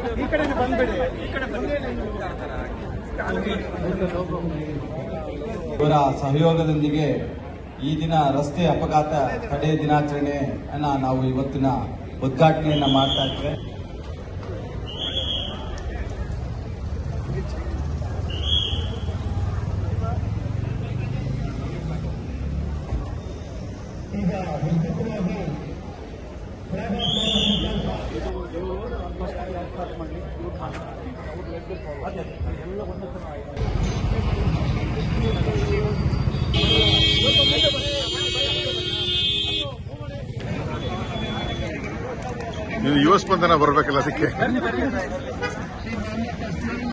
ಈ ಕಡೆ ಬಂದ್ಬಿಡಿ ಇವರ ಸಹಯೋಗದೊಂದಿಗೆ ಈ ದಿನ ರಸ್ತೆ ಅಪಘಾತ ತಡೆ ದಿನಾಚರಣೆಯನ್ನ ನಾವು ಇವತ್ತಿನ ಉದ್ಘಾಟನೆಯನ್ನ ಮಾಡ್ತಾ ಇದ್ದೇವೆ ನೀವು ಯುವ ಸ್ಪಂದನ ಬರ್ಬೇಕಲ್ಲ ಅದಕ್ಕೆ